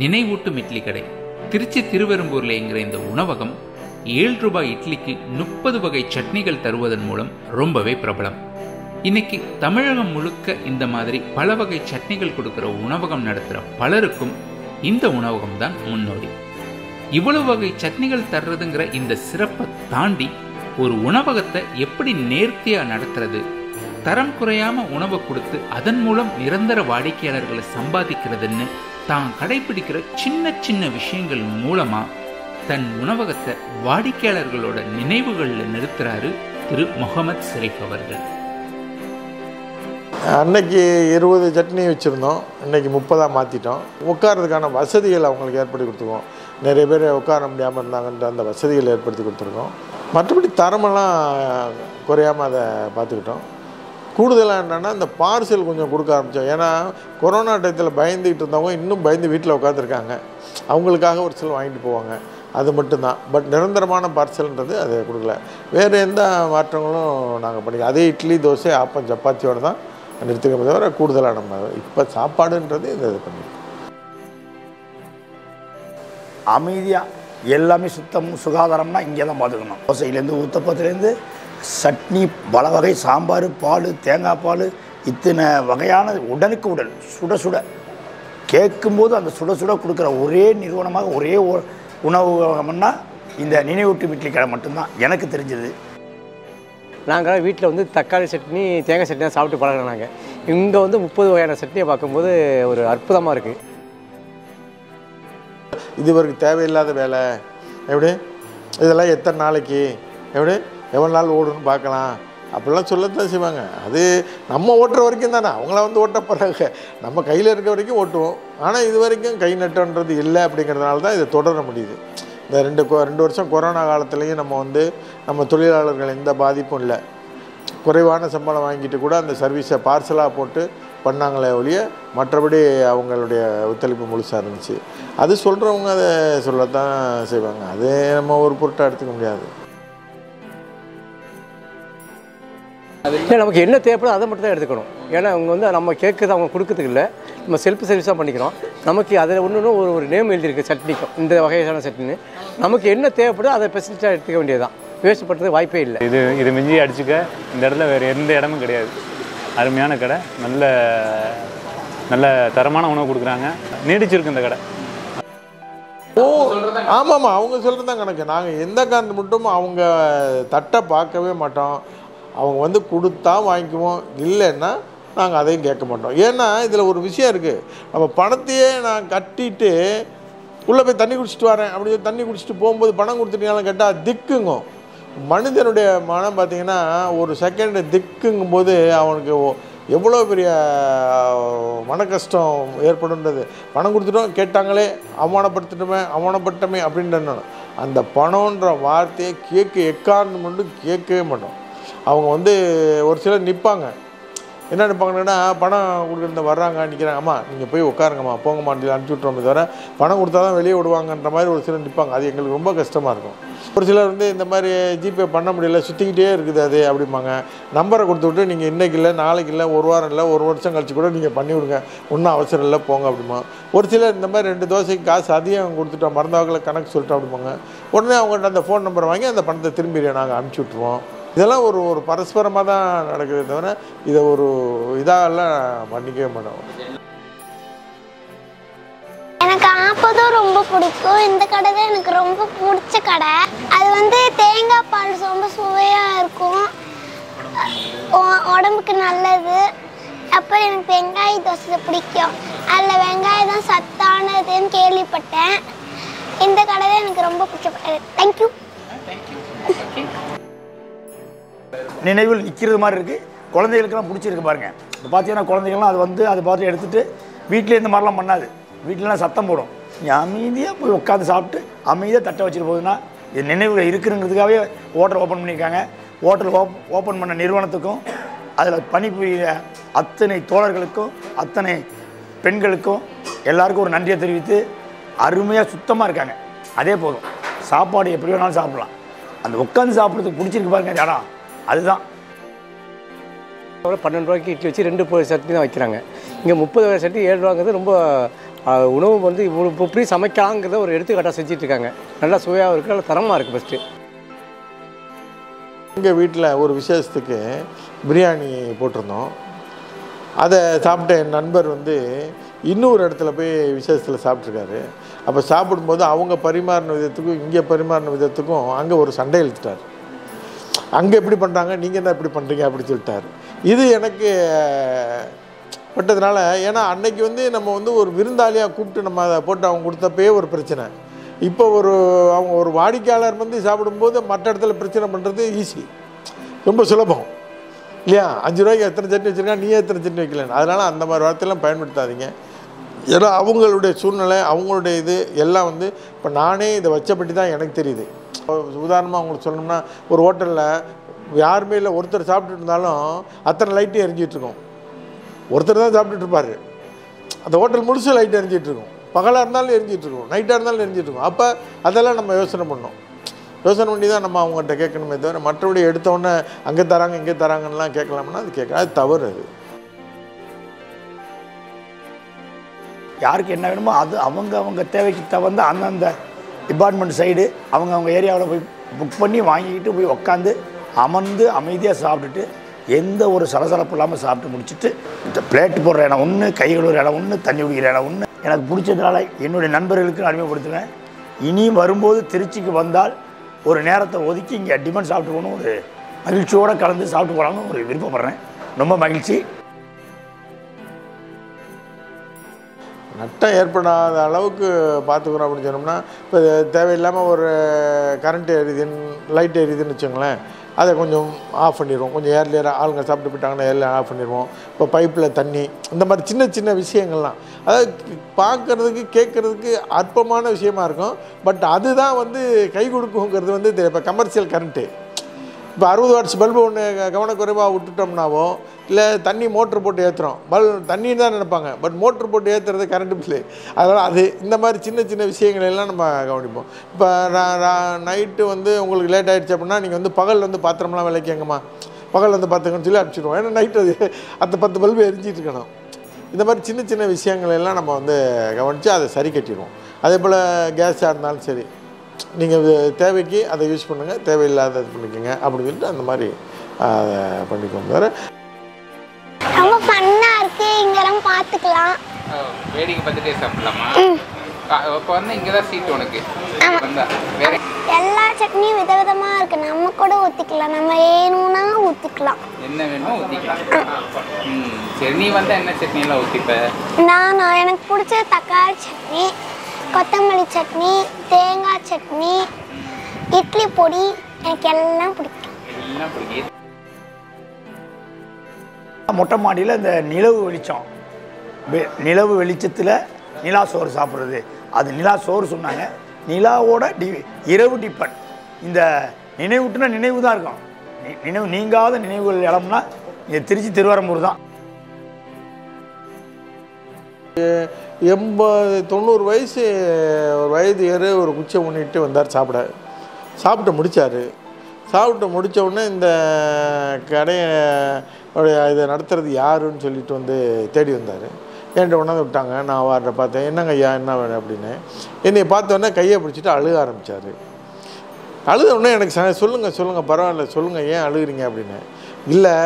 நினைவூட்டும் இட்லி கடை திருச்சி திருவெரும்பூர்ல என்கிற இந்த உணவகம் ஏழு ரூபாய் இட்லிக்கு முப்பது வகை சட்னிகள் தருவதன் மூலம் ரொம்பவே பிரபலம் இன்னைக்கு தமிழகம் முழுக்க இந்த மாதிரி பல வகை சட்னிகள் கொடுக்கிற உணவகம் நடத்துற பலருக்கும் இந்த உணவகம் தான் முன்னோடி இவ்வளவு வகை சட்னிகள் தர்றதுங்கிற இந்த சிறப்பை தாண்டி ஒரு உணவகத்தை எப்படி நேர்த்தியா நடத்துறது தரம் குறையாம உணவை கொடுத்து அதன் மூலம் நிரந்தர வாடிக்கையாளர்களை சம்பாதிக்கிறதுன்னு தான் கடைபிடிக்கிற சின்ன சின்ன விஷயங்கள் மூலமா தன் உணவகத்தை வாடிக்கையாளர்களோட நினைவுகளில் நிறுத்துறாரு திரு முகமது ஷெரீப் அவர்கள் அன்னைக்கு இருபது சட்னி வச்சுருந்தோம் இன்னைக்கு முப்பதாக மாற்றிட்டோம் உட்கார்றதுக்கான வசதிகள் அவங்களுக்கு ஏற்படுத்தி கொடுத்துருக்கோம் நிறைய பேர் உட்கார முடியாமல் இருந்தாங்கன்ற அந்த வசதிகள் ஏற்படுத்தி கொடுத்துருக்கோம் மற்றபடி தரமெல்லாம் குறையாமல் அதை பார்த்துக்கிட்டோம் கூடுதலாக என்னென்னா இந்த பார்சல் கொஞ்சம் கொடுக்க ஆரம்பித்தோம் ஏன்னா கொரோனா டயத்தில் பயந்துக்கிட்டு இருந்தவங்க இன்னும் பயந்து வீட்டில் உட்காந்துருக்காங்க அவங்களுக்காக ஒரு சில வாங்கிட்டு போவாங்க அது மட்டும்தான் பட் நிரந்தரமான பார்சல்ன்றது அதை கொடுக்கல வேறு எந்த மாற்றங்களும் நாங்கள் பண்ணிக்க அதே இட்லி தோசை ஆப்பம் சப்பாத்தியோடு தான் நிறுத்திக்கமே தவிர கூடுதலாக நம்ம இப்போ சாப்பாடுன்றது இந்த இது பண்ணி அமைதியாக எல்லாமே சுத்தம் சுகாதாரம்னா இங்கே தான் பார்த்துக்கணும் தோசையிலேருந்து ஊத்தப்பத்துலேருந்து சட்னி பல வகை சாம்பார் பால் தேங்காய் பால் இத்தனை வகையான உடனுக்கு உடல் சுட சுட கேட்கும்போது அந்த சுட சுட கொடுக்குற ஒரே நிறுவனமாக ஒரே ஒ- உணவகம்னா இந்த நினைவூட்டு இட்லி கடை மட்டும்தான் எனக்கு தெரிஞ்சது நாங்கள் வீட்டில் வந்து தக்காளி சட்னி தேங்காய் சட்னி தான் சாப்பிட்டு பழகினோம் நாங்கள் இங்கே வந்து முப்பது வகையான சட்னியை பார்க்கும்போது ஒரு அற்புதமாக இருக்குது இது இவருக்கு தேவையில்லாத வேலை எப்படி இதெல்லாம் எத்தனை நாளைக்கு எப்படி எவ்வளோ நாள் ஓடுன்னு பார்க்கலாம் அப்படிலாம் சொல்லத்தான் செய்வாங்க அது நம்ம ஓட்டுற வரைக்கும் தானே அவங்கள வந்து ஓட்ட போகிறாங்க நம்ம கையில் இருக்க வரைக்கும் ஓட்டுவோம் ஆனால் இது வரைக்கும் கை நட்டன்றது இல்லை அப்படிங்கிறதுனால தான் இதை தொடர முடியுது இந்த ரெண்டு கொ- ரெண்டு வருஷம் கொரோனா காலத்துலேயும் நம்ம வந்து நம்ம தொழிலாளர்கள் எந்த பாதிப்பும் இல்லை குறைவான சம்பளம் வாங்கிட்டு கூட அந்த சர்வீஸை பார்சலாக போட்டு பண்ணாங்களே ஒழிய மற்றபடி அவங்களுடைய ஒத்துழைப்பு முழுசாக இருந்துச்சு அது சொல்கிறவங்க அதை சொல்லத்தான் செய்வாங்க அது நம்ம ஒரு பொருட்டாக எடுத்துக்க முடியாது இல்லை நமக்கு என்ன தேவைப்படுதோ அதை மட்டும் தான் எடுத்துக்கணும் ஏன்னா அவங்க வந்து நம்ம கேட்குறது அவங்க கொடுக்கறதுக்கு இல்லை நம்ம செல்ஃப் சர்வீஸாக பண்ணிக்கிறோம் நமக்கு அதில் ஒன்று ஒன்று ஒரு ஒரு நேம் எழுதியிருக்கு சட்னிக்கும் இந்த வகையான சட்னின்னு நமக்கு என்ன தேவைப்படுதோ அதை ஸ்பெசிஃபிக்காக எடுத்துக்க வேண்டியதுதான் வேஸ்ட் பண்ணுறதுக்கு வாய்ப்பே இல்லை இது இது மிஞ்சி அடிச்சுக்க இந்த இடத்துல வேறு எந்த இடமும் கிடையாது அருமையான கடை நல்ல நல்ல தரமான உணவு கொடுக்குறாங்க நீடிச்சிருக்கு இந்த கடை ஓ ஆமாம்மா அவங்க சொல்கிறது தான் கணக்கு நாங்கள் எந்த காரணம் மட்டும் அவங்க தட்டை பார்க்கவே மாட்டோம் அவங்க வந்து கொடுத்தா வாங்கிக்குவோம் இல்லைன்னா நாங்கள் அதையும் கேட்க மாட்டோம் ஏன்னா இதில் ஒரு விஷயம் இருக்குது நம்ம பணத்தையே நான் கட்டிட்டு உள்ளே போய் தண்ணி குடிச்சிட்டு வரேன் அப்படி சொல்லி தண்ணி குடிச்சிட்டு போகும்போது பணம் கொடுத்துட்டீங்களான்னு கேட்டால் திக்குங்கும் மனிதனுடைய மனம் பார்த்தீங்கன்னா ஒரு செகண்ட் திக்குங்கும் போது அவனுக்கு ஒ- எவ்வளோ பெரிய மன கஷ்டம் ஏற்படுன்றது பணம் கொடுத்துட்டோம் கேட்டாங்களே அவமானப்படுத்திட்டோமே அவமானப்பட்டமே அப்படின்னு அந்த பணம்ன்ற வார்த்தையை கேட்க எக்காரணம் மட்டும் கேட்கவே மாட்டோம் அவங்க வந்து ஒரு சிலர் நிற்பாங்க என்ன நினைப்பாங்கன்னா பணம் கொடுக்குறது வர்றாங்க நிற்கிறாங்க அம்மா நீங்கள் போய் உட்காருங்கம்மா போங்கம்மான்னு சொல்லி அனுப்பிச்சி விட்றோமே தவிர பணம் கொடுத்தா தான் வெளியே விடுவாங்கன்ற மாதிரி ஒரு சிலர் நிற்பாங்க அது எங்களுக்கு ரொம்ப கஷ்டமாக இருக்கும் ஒரு சிலர் வந்து இந்த மாதிரி ஜிபே பண்ண முடியல சுற்றிக்கிட்டே இருக்குது அது அப்படிம்பாங்க நம்பரை கொடுத்து விட்டு நீங்கள் இன்றைக்கி இல்லை நாளைக்கு இல்லை ஒரு வாரம் இல்லை ஒரு வருஷம் கழிச்சு கூட நீங்கள் பண்ணி விடுங்க ஒன்றும் அவசரம் இல்லை போங்க அப்படிமா ஒரு சிலர் இந்த மாதிரி ரெண்டு தோசைக்கு காசு அதிகம் கொடுத்துட்டோம் மறந்தவங்களை கணக்கு சொல்லிட்டோம் அப்படிம்பாங்க உடனே அவங்கள்ட்ட அந்த ஃபோன் நம்பரை வாங்கி அந்த பணத்தை திரும்பி நாங்கள் அனுப்பிச்சி விட்ருவோம் இதெல்லாம் ஒரு ஒரு பரஸ்பரமாக தான் நடக்குதே தவிர இதை ஒரு இதாகலாம் பண்ணிக்கவே மாட்டோம் எனக்கு ஆப்பதும் ரொம்ப பிடிக்கும் இந்த கடை தான் எனக்கு ரொம்ப பிடிச்ச கடை அது வந்து தேங்காய் பால் ரொம்ப சுவையாக இருக்கும் உ- உடம்புக்கு நல்லது அப்புறம் எனக்கு வெங்காய தோசை பிடிக்கும் அதில் வெங்காயம் தான் சத்தானதுன்னு கேள்விப்பட்டேன் இந்த கடை தான் எனக்கு ரொம்ப பிடிச்ச கடை தேங்க்யூ நினைவில் நிற்கிறது மாதிரி இருக்குது குழந்தைகளுக்கெல்லாம் பிடிச்சிருக்கு பாருங்க இப்போ பார்த்தீங்கன்னா குழந்தைகள்லாம் அது வந்து அதை பார்த்து எடுத்துட்டு வீட்டிலே இந்த மாதிரிலாம் பண்ணாது வீட்டிலலாம் சத்தம் போடும் நீ அமைதியாக போய் உட்காந்து சாப்பிட்டு அமைதியாக தட்டை வச்சுட்டு போகுதுன்னா இது நினைவுகள் இருக்குங்கிறதுக்காகவே ஹோட்டல் ஓப்பன் பண்ணியிருக்காங்க ஹோட்டல் ஓப் ஓப்பன் பண்ண நிறுவனத்துக்கும் அதில் பணிபுரிகிற அத்தனை தோழர்களுக்கும் அத்தனை பெண்களுக்கும் எல்லாருக்கும் ஒரு நன்றியை தெரிவித்து அருமையாக சுத்தமாக இருக்காங்க அதே போதும் சாப்பாடு எப்படி வேணாலும் சாப்பிடலாம் அந்த உட்காந்து சாப்பிட்றதுக்கு பிடிச்சிருக்கு பாருங்க அந்த இடம் அதுதான் அப்புறம் பன்னெண்டு ரூபாய்க்கு இட்லி வச்சு ரெண்டு பொ- சட்னி தான் வைக்கிறாங்க இங்கே முப்பது வகை சட்னி ஏழு ரூபாங்கிறது ரொம்ப அஹ், உணவு வந்து இவ்வளோ இப்போ இப்படி சமைக்கலாங்கிறத ஒரு எடுத்துக்காட்டாக செஞ்சுட்டு இருக்காங்க நல்லா சுவையாகவும் இருக்குது நல்லா தரமாக இருக்குது ஃபஸ்ட்டு எங்கள் வீட்டில் ஒரு விசேஷத்துக்கு பிரியாணி போட்டிருந்தோம் அதை சாப்பிட்ட என் நண்பர் வந்து இன்னொரு இடத்துல போய் விசேஷத்தில் சாப்பிட்ருக்காரு அப்போ சாப்பிடும்போது அவங்க பரிமாறின விதத்துக்கும் இங்கே பரிமாறின விதத்துக்கும் அங்கே ஒரு சண்டை இழுத்துட்டார் அங்கே எப்படி பண்ணுறாங்க நீங்கள் என்ன இப்படி பண்ணுறீங்க அப்படி சொல்லிட்டார் இது எனக்கு பட்டதுனால ஏன்னா அன்னைக்கு வந்து நம்ம வந்து ஒரு விருந்தாளியாக கூப்பிட்டு நம்ம அதை போட்டு அவங்க கொடுத்தப்பயே ஒரு பிரச்சனை இப்போ ஒரு அவங்க ஒரு வாடிக்கையாளர் வந்து சாப்பிடும்போது மற்ற இடத்துல பிரச்சனை பண்ணுறது ஈஸி ரொம்ப சுலபம் இல்லையா அஞ்சு ரூபாய்க்கு எத்தனை சட்னி வச்சுருக்கா நீ எத்தனை சட்னி வைக்கலன்னு அதனால் அந்த மாதிரி வார்த்தையெல்லாம் பயன்படுத்தாதீங்க ஏன்னா அவங்களுடைய சூழ்நிலை அவங்களுடைய இது எல்லாம் வந்து இப்போ நானே இதை வச்சபடி தான் எனக்கு தெரியுது உதாரணமாக உங்களுக்கு சொல்லணும்னா ஒரு ஹோட்டலில் யாருமே இல்லை ஒருத்தர் சாப்பிட்டுட்டு இருந்தாலும் அத்தனை லைட்டும் எரிஞ்சிட்டு இருக்கும் ஒருத்தர் தான் சாப்பிட்டுட்டு இருப்பார் அந்த ஹோட்டல் முழுசு லைட் எரிஞ்சிட்டு இருக்கும் பகலாக இருந்தாலும் எரிஞ்சிட்டு இருக்கும் நைட்டாக இருந்தாலும் எரிஞ்சிட்டு இருக்கும் அப்போ அதெல்லாம் நம்ம யோசனை பண்ணோம் யோசனை பண்ணி தான் நம்ம அவங்ககிட்ட கேட்கணுமே தவிர மற்றபடி எடுத்த உடனே அங்கே தராங்க இங்கே தராங்கன்னுலாம் கேட்கலாம்னா அது கேட்க அது தவறு அது யாருக்கு என்ன வேணுமோ அது அவங்க அவங்க தேவைக்கு தகுந்த அந்தந்த டிபார்ட்மெண்ட் சைடு அவங்க அவங்க ஏரியாவில் போய் புக் பண்ணி வாங்கிக்கிட்டு போய் உக்காந்து அமர்ந்து அமைதியாக சாப்பிட்டுட்டு எந்த ஒரு சலசலப்பு இல்லாமல் சாப்பிட்டு முடிச்சுட்டு இந்த பிளேட் போடுற இடம் ஒன்று கை கழுவுற இடம் ஒன்று தண்ணி குடிக்கிற இடம் ஒன்று எனக்கு பிடிச்சதுனால என்னுடைய நண்பர்களுக்கு அறிமுகப்படுத்துவேன் இனியும் வரும்போது திருச்சிக்கு வந்தால் ஒரு நேரத்தை ஒதுக்கி இங்கே டிமன் சாப்பிட்டு போகணும் ஒரு மகிழ்ச்சியோடு கலந்து சாப்பிட்டு போகலாம்னு ஒரு விருப்பப்படுறேன் ரொம்ப மகிழ்ச்சி நட்டம் ஏற்படாத அளவுக்கு பார்த்துக்குறோம் அப்படின்னு சொன்னோம்னா இப்போ தேவையில்லாமல் ஒரு கரண்ட் எரியுதுன்னு லைட் எரியுதுன்னு வச்சுங்களேன் அதை கொஞ்சம் ஆஃப் பண்ணிடுவோம் கொஞ்சம் ஏர்லியராக ஆளுங்க சாப்பிட்டு போயிட்டாங்கன்னா ஏர்லியர் ஆஃப் பண்ணிடுவோம் இப்போ பைப்பில் தண்ணி இந்த மாதிரி சின்ன சின்ன விஷயங்கள்லாம் அதாவது பார்க்குறதுக்கு கேட்குறதுக்கு அற்பமான விஷயமா இருக்கும் பட் அதுதான் வந்து கை கொடுக்குங்கிறது வந்து இப்போ கமர்ஷியல் கரண்ட்டு இப்போ அறுபது வாட்ஸ் பல்பு ஒன்று கவனக்குறைவாக விட்டுட்டோம்னாவோ இல்லை தண்ணி மோட்ரு போட்டு ஏற்றுறோம் பல் தண்ணின்னு தான் நினைப்பாங்க பட் மோட்ரு போட்டு ஏற்றுறது கரண்ட் பில்லு அதனால் அது இந்த மாதிரி சின்ன சின்ன விஷயங்கள் எல்லாம் நம்ம கவனிப்போம் இப்போ நைட்டு வந்து உங்களுக்கு லேட் ஆகிடுச்சு அப்படின்னா நீங்கள் வந்து பகல் வந்து பாத்திரம்லாம் விலைக்கங்கம்மா பகல் வந்து பார்த்துக்கன்னு சொல்லி அனுப்பிச்சிடுவோம் ஏன்னா நைட்டு அது அந்த பத்து பல்பு எரிஞ்சிட்டு இருக்கணும் இந்த மாதிரி சின்ன சின்ன விஷயங்கள் எல்லாம் நம்ம வந்து கவனித்து அதை சரி கட்டிடுவோம் அதே போல் கேஸாக இருந்தாலும் சரி நீங்கள் தேவைக்கு அதை யூஸ் பண்ணுங்கள் தேவையில்லாத இது பண்ணிக்கோங்க அப்படின்னு சொல்லிட்டு அந்த மாதிரி அதை பண்ணிக்கோங்க வேறு ரொம்ப ஃபன்னாக இருக்கு இங்கெல்லாம் பார்த்துக்கலாம் வேடிக்கை பார்த்துட்டே சாப்பிடலாமா இப்போ வந்து இங்கே தான் சீட் உனக்கு வந்தா வேற எல்லா சட்னியும் விதவிதமாக இருக்கு நம்ம கூட ஊற்றிக்கலாம் நம்ம வேணும்னா ஊற்றிக்கலாம் என்ன வேணுமோ ஊற்றிக்கலாம் ம் சரி நீ வந்தால் என்ன சட்னியெல்லாம் ஊற்றிப்ப நான் நான் எனக்கு பிடிச்ச தக்காளி சட்னி கொத்தமல்லி சட்னி தேங்காய் சட்னி இட்லி பொடி எனக்கு எல்லாம் பிடிக்கும் எல்லாம் பிடிக்கும் மொட்டை மாடியில் இந்த நிலவு வெளிச்சம் வெ- நிலவு வெளிச்சத்தில் நிலா சோறு சாப்பிட்றது அது நிலா சோறு சொன்னாங்க நிலாவோட டி இரவு டிப்பன் இந்த நினைவூட்டுனா நினைவு தான் இருக்கும் நி- நினைவு நீங்காத நினைவுகள் இடம்னா இங்கே திருச்சி திருவாரம்பூர் தான் எண்பது தொண்ணூறு வயசு ஒரு வயது ஏறு ஒரு குச்சை உண்ணிட்டு வந்தார் சாப்பிட சாப்பிட்டு முடித்தார் சாப்பிட்டு முடிச்ச உடனே இந்த கடையை உடைய இதை நடத்துறது யாருன்னு சொல்லிட்டு வந்து தேடி வந்தார் என்கிட்ட கொண்டாந்து விட்டாங்க நான் அவர்கிட்ட பார்த்தேன் என்னங்க ஐயா என்ன வேணும் அப்படின்னு என்னை பார்த்த உடனே கையை பிடிச்சிட்டு அழுக ஆரம்பித்தார் அழுத உடனே எனக்கு ச- சொல்லுங்க சொல்லுங்க பரவாயில்ல சொல்லுங்க ஏன் அழுகுறீங்க அப்படின்னு இல்லை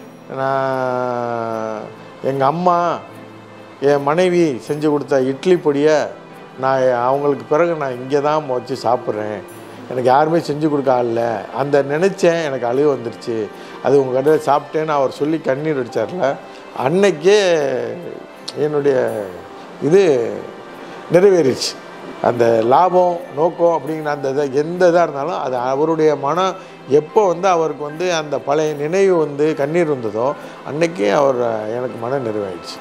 நான் எங்கள் அம்மா என் மனைவி செஞ்சு கொடுத்த இட்லி பொடியை நான் அவங்களுக்கு பிறகு நான் இங்கே தான் வச்சு சாப்பிட்றேன் எனக்கு யாருமே செஞ்சு கொடுக்க ஆள்ல அந்த நினச்சேன் எனக்கு அழுக வந்துருச்சு அது உங்கள் கடையில் சாப்பிட்டேன்னு அவர் சொல்லி கண்ணீர் அடித்தார்ல அன்னைக்கே என்னுடைய இது நிறைவேறிடுச்சு அந்த லாபம் நோக்கம் அப்படிங்கிற அந்த இதை எந்த இதாக இருந்தாலும் அது அவருடைய மனம் எப்போ வந்து அவருக்கு வந்து அந்த பழைய நினைவு வந்து கண்ணீர் வந்ததோ அன்னைக்கே அவர் எனக்கு மன நிறைவாயிடுச்சு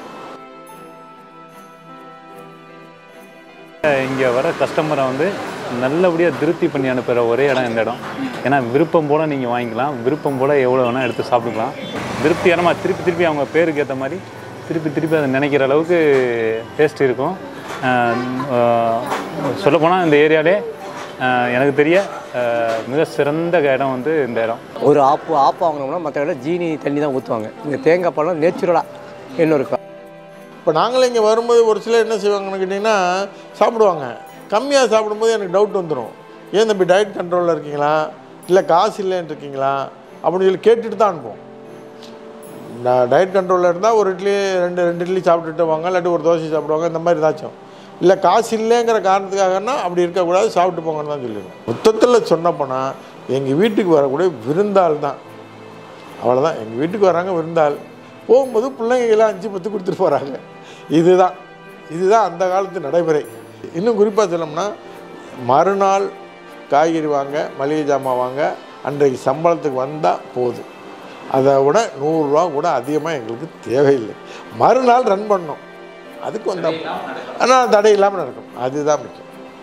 இங்கே வர கஸ்டமரை வந்து நல்லபடியாக திருப்தி பண்ணி அனுப்புகிற ஒரே இடம் இந்த இடம் ஏன்னா விருப்பம் போல் நீங்கள் வாங்கிக்கலாம் விருப்பம் போல் எவ்வளோ வேணால் எடுத்து சாப்பிட்டுக்கலாம் திருப்திகரமாக திருப்பி திருப்பி அவங்க பேருக்கு ஏற்ற மாதிரி திருப்பி திருப்பி அதை நினைக்கிற அளவுக்கு டேஸ்ட் இருக்கும் சொல்லப்போனால் இந்த ஏரியாலே ஆஹ் எனக்கு தெரிய ஆஹ் மிக சிறந்த இடம் வந்து இந்த இடம் ஒரு ஆப்பு ஆப்பு வாங்கினோம்னா மற்ற இடம் ஜீனி தண்ணி தான் ஊற்றுவாங்க இங்கே தேங்காய் பழம் நேச்சுரலாக இன்னும் இருக்கும் இப்போ நாங்களே இங்கே வரும்போது ஒரு சிலர் என்ன செய்வாங்கன்னு கேட்டிங்கன்னா சாப்பிடுவாங்க கம்மியாக சாப்பிடும்போது எனக்கு டவுட் வந்துடும் ஏன் தம்பி டயட் கண்ட்ரோலில் இருக்கீங்களா இல்லை காசு இல்லைன்னு இருக்கீங்களா அப்படின்னு சொல்லி கேட்டுட்டு தான் அனுப்புவோம் நான் டயட் கண்ட்ரோலில் இருந்தால் ஒரு இட்லி ரெண்டு ரெண்டு இட்லி சாப்பிட்டுட்டு வாங்க இல்லாட்டி ஒரு தோசை சாப்பிடுவாங்க இந்த மாதிரி ஏதாச்சும் இல்லை காசு இல்லைங்கிற காரணத்துக்காகனா அப்படி இருக்கக்கூடாது சாப்பிட்டு போங்கன்னு தான் சொல்லிடுவோம் மொத்தத்தில் சொன்னப்போனால் எங்கள் வீட்டுக்கு வரக்கூடிய விருந்தாள் தான் அவ்வளோதான் எங்கள் வீட்டுக்கு வராங்க விருந்தாள் போகும்போது பிள்ளைங்கெல்லாம் அஞ்சு பத்து கொடுத்துட்டு போகிறாங்க இதுதான் இதுதான் அந்த காலத்து நடைமுறை இன்னும் குறிப்பாக சொல்லணும்னா மறுநாள் காய்கறி வாங்க மளிகை ஜாமான் வாங்க அன்றைக்கு சம்பளத்துக்கு வந்தால் போதும் அதை விட நூறுரூவா கூட அதிகமாக எங்களுக்கு தேவையில்லை மறுநாள் ரன் பண்ணோம் அதுக்கு வந்தால் ஆனால் தடை இல்லாமல் நடக்கும் அதுதான் முக்கியம்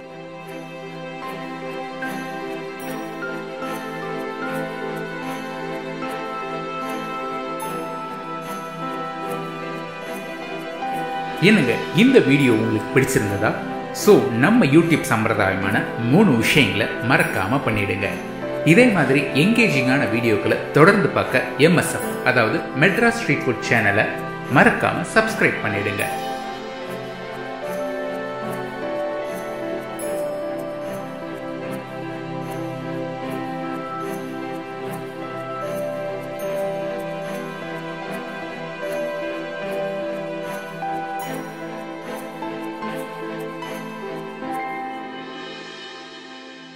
என்னங்க இந்த வீடியோ உங்களுக்கு பிடிச்சிருந்ததா ஸோ நம்ம யூடியூப் சம்பிரதாயமான மூணு விஷயங்களை மறக்காம பண்ணிடுங்க இதே மாதிரி எங்கேஜிங்கான வீடியோக்களை தொடர்ந்து பார்க்க எம்எஸ்எஃப் அதாவது மெட்ராஸ் ஸ்ட்ரீட் ஃபுட் சேனலை மறக்காம சப்ஸ்கிரைப் பண்ணிடுங்க